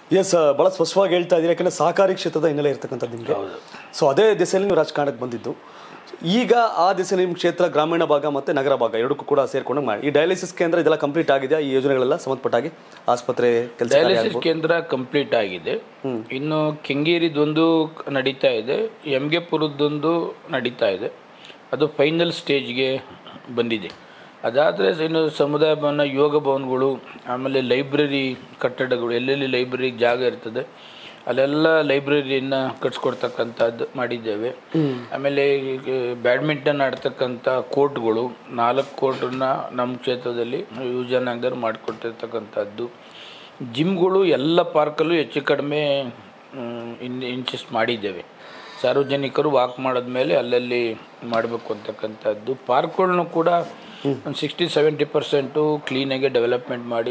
S ಭಾಳ ಸ್ಪಷ್ಟವಾಗಿ ಹೇಳ್ತಾ ಇದ್ದೀರಿ ಯಾಕಂದರೆ ಸಹಕಾರಿ ಕ್ಷೇತ್ರದ ಹಿನ್ನೆಲೆ ಇರ್ತಕ್ಕಂಥದ್ದು ನಿಮಗೆ ಸೊ ಅದೇ ದಿಸೆಯಲ್ಲಿ ನೀವು ರಾಜಕಾರಣಕ್ಕೆ ಬಂದಿದ್ದು ಈಗ ಆ ದಿಸೆಯಲ್ಲಿ ನಿಮ್ಮ ಕ್ಷೇತ್ರ ಗ್ರಾಮೀಣ ಭಾಗ ಮತ್ತು ನಗರ ಭಾಗ ಎರಡಕ್ಕೂ ಕೂಡ ಸೇರ್ಕೊಂಡು ಮಾಡಿ ಈ ಡಯಾಲಿಸಿಸ್ ಕೇಂದ್ರ ಇದೆಲ್ಲ ಕಂಪ್ಲೀಟ್ ಆಗಿದೆಯಾ ಈ ಯೋಜನೆಗಳೆಲ್ಲ ಸಂಬಂಧಪಟ್ಟಾಗಿ ಆಸ್ಪತ್ರೆ ಕೆಲಸ ಡಯಾಲಿಸಿಸ್ ಕೇಂದ್ರ ಕಂಪ್ಲೀಟ್ ಆಗಿದೆ ಇನ್ನು ಕೆಂಗೇರಿದೊಂದು ಕ- ನಡೀತಾ ಇದೆ ಎಮ್ಗೆಪುರದ್ದೊಂದು ನಡೀತಾ ಇದೆ ಅದು ಫೈನಲ್ ಸ್ಟೇಜ್ಗೆ ಬಂದಿದೆ ಅದಾದರೆ ಇನ್ನು ಸಮುದಾಯ ಭವನ ಯೋಗ ಭವನಗಳು ಆಮೇಲೆ ಲೈಬ್ರರಿ ಕಟ್ಟಡಗಳು ಎಲ್ಲೆಲ್ಲಿ ಲೈಬ್ರರಿ ಜಾಗ ಇರ್ತದೆ ಅಲ್ಲೆಲ್ಲ ಲೈಬ್ರರಿಯನ್ನು ಕಟ್ಸ್ಕೊಡ್ತಕ್ಕಂಥದ್ದು ಮಾಡಿದ್ದೇವೆ ಆಮೇಲೆ ಈಗ ಬ್ಯಾಡ್ಮಿಂಟನ್ ಆಡ್ತಕ್ಕಂಥ ಕೋರ್ಟ್ಗಳು ನಾಲ್ಕು ಕೋರ್ಟನ್ನ ನಮ್ಮ ಕ್ಷೇತ್ರದಲ್ಲಿ ಯುವಜನಾಂಗರು ಮಾಡಿಕೊಟ್ಟಿರ್ತಕ್ಕಂಥದ್ದು ಜಿಮ್ಗಳು ಎಲ್ಲ ಪಾರ್ಕಲ್ಲೂ ಹೆಚ್ಚು ಕಡಿಮೆ ಇನ್ ಇನ್ಸಿಸ್ಟ್ ಮಾಡಿದ್ದೇವೆ ಸಾರ್ವಜನಿಕರು ವಾಕ್ ಮಾಡಿದ್ಮೇಲೆ ಅಲ್ಲಲ್ಲಿ ಮಾಡಬೇಕು ಅಂತಕ್ಕಂಥದ್ದು ಪಾರ್ಕ್ಗಳ್ನು ಕೂಡ ಒಂದು ಸಿಕ್ಸ್ಟಿ ಸೆವೆಂಟಿ ಪರ್ಸೆಂಟು ಕ್ಲೀನಾಗಿ ಡೆವಲಪ್ಮೆಂಟ್ ಮಾಡಿ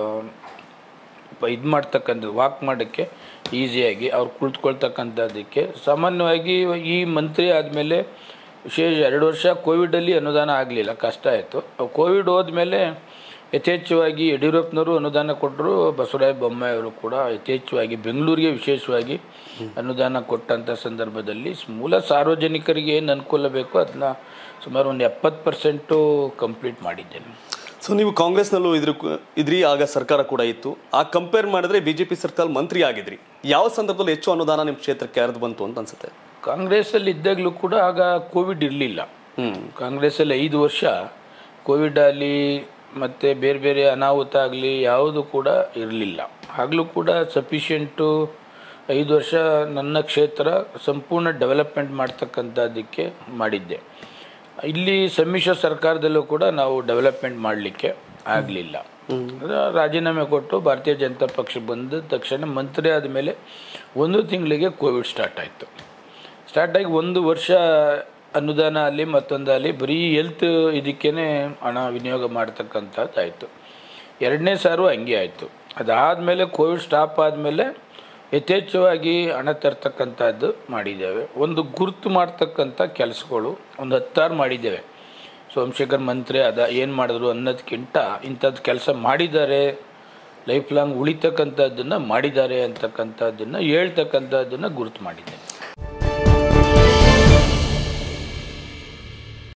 ಪ ಇದು ಮಾಡ್ತಕ್ಕಂಥದ್ದು ವಾಕ್ ಮಾಡೋಕ್ಕೆ ಈಸಿಯಾಗಿ ಅವ್ರು ಕುಳಿತುಕೊಳ್ತಕ್ಕಂಥದ್ದಕ್ಕೆ ಸಾಮಾನ್ಯವಾಗಿ ಈ ಮಂತ್ರಿ ಆದಮೇಲೆ ವಿಶೇಷ ಎರಡು ವರ್ಷ ಕೋವಿಡಲ್ಲಿ ಅನುದಾನ ಆಗಲಿಲ್ಲ ಕಷ್ಟ ಆಯಿತು ಕೋವಿಡ್ ಹೋದ್ಮೇಲೆ ಯಥೇಚ್ಛವಾಗಿ ಯಡಿಯೂರಪ್ಪನವರು ಅನುದಾನ ಕೊಟ್ಟರು ಬಸವರಾಯ ಬೊಮ್ಮಾಯಿ ಅವರು ಕೂಡ ಯಥೇಚ್ಛವಾಗಿ ಬೆಂಗಳೂರಿಗೆ ವಿಶೇಷವಾಗಿ ಅನುದಾನ ಕೊಟ್ಟಂಥ ಸಂದರ್ಭದಲ್ಲಿ ಮೂಲ ಸಾರ್ವಜನಿಕರಿಗೆ ಏನು ಅನುಕೂಲ ಬೇಕೋ ಅದನ್ನ ಸುಮಾರು ಒಂದು ಎಪ್ಪತ್ತು ಪರ್ಸೆಂಟು ಕಂಪ್ಲೀಟ್ ಮಾಡಿದ್ದೇನೆ ಸೊ ನೀವು ಕಾಂಗ್ರೆಸ್ನಲ್ಲೂ ಇದ್ರ ಇದ್ರಿ ಆಗ ಸರ್ಕಾರ ಕೂಡ ಇತ್ತು ಆ ಕಂಪೇರ್ ಮಾಡಿದ್ರೆ ಬಿ ಜೆ ಪಿ ಸರ್ಕಾರ ಮಂತ್ರಿ ಆಗಿದ್ರಿ ಯಾವ ಸಂದರ್ಭದಲ್ಲಿ ಹೆಚ್ಚು ಅನುದಾನ ನಿಮ್ಮ ಕ್ಷೇತ್ರಕ್ಕೆ ಹರಿದು ಬಂತು ಅಂತ ಅನ್ಸುತ್ತೆ ಕಾಂಗ್ರೆಸ್ಸಲ್ಲಿ ಇದ್ದಾಗಲೂ ಕೂಡ ಆಗ ಕೋವಿಡ್ ಇರಲಿಲ್ಲ ಹ್ಮ್ ಕಾಂಗ್ರೆಸ್ಸಲ್ಲಿ ಐದು ವರ್ಷ ಕೋವಿಡ್ ಆಗಲಿ ಮತ್ತು ಬೇರೆ ಬೇರೆ ಅನಾಹುತ ಆಗಲಿ ಯಾವುದು ಕೂಡ ಇರಲಿಲ್ಲ ಆಗಲೂ ಕೂಡ ಸಫಿಷಿಯೆಂಟು ಐದು ವರ್ಷ ನನ್ನ ಕ್ಷೇತ್ರ ಸಂಪೂರ್ಣ ಡೆವಲಪ್ಮೆಂಟ್ ಮಾಡ್ತಕ್ಕಂಥದ್ದಕ್ಕೆ ಮಾಡಿದ್ದೆ ಇಲ್ಲಿ ಸಮ್ಮಿಶ್ರ ಸರ್ಕಾರದಲ್ಲೂ ಕೂಡ ನಾವು ಡೆವಲಪ್ಮೆಂಟ್ ಮಾಡಲಿಕ್ಕೆ ಆಗಲಿಲ್ಲ ರಾಜೀನಾಮೆ ಕೊಟ್ಟು ಭಾರತೀಯ ಜನತಾ ಪಕ್ಷ ಬಂದ ತಕ್ಷಣ ಮಂತ್ರಿ ಆದಮೇಲೆ ಒಂದು ತಿಂಗಳಿಗೆ ಕೋವಿಡ್ ಸ್ಟಾರ್ಟ್ ಆಯಿತು ಸ್ಟಾರ್ಟ್ ಆಗಿ ಒಂದು ವರ್ಷ ಅನುದಾನ ಅಲ್ಲಿ ಮತ್ತೊಂದಲ್ಲಿ ಬರೀ ಹೆಲ್ತ್ ಇದಕ್ಕೇ ಹಣ ವಿನಿಯೋಗ ಮಾಡ್ತಕ್ಕಂಥದ್ದು ಆಯಿತು ಎರಡನೇ ಸಾರು ಹಂಗೆ ಆಯಿತು ಅದಾದಮೇಲೆ ಕೋವಿಡ್ ಸ್ಟಾಪ್ ಆದಮೇಲೆ ಯಥೇಚ್ಛವಾಗಿ ಹಣ ತರ್ತಕ್ಕಂಥದ್ದು ಮಾಡಿದ್ದೇವೆ ಒಂದು ಗುರುತು ಮಾಡ್ತಕ್ಕಂಥ ಕೆಲಸಗಳು ಒಂದು ಹತ್ತಾರು ಮಾಡಿದ್ದೇವೆ ಸೋಮಶೇಖರ್ ಮಂತ್ರಿ ಅದ ಏನು ಮಾಡಿದ್ರು ಅನ್ನೋದಕ್ಕಿಂತ ಇಂಥದ್ದು ಕೆಲಸ ಮಾಡಿದ್ದಾರೆ ಲೈಫ್ ಲಾಂಗ್ ಉಳಿತಕ್ಕಂಥದ್ದನ್ನು ಮಾಡಿದ್ದಾರೆ ಅಂತಕ್ಕಂಥದ್ದನ್ನು ಹೇಳ್ತಕ್ಕಂಥದ್ದನ್ನು ಗುರುತು ಮಾಡಿದ್ದೇನೆ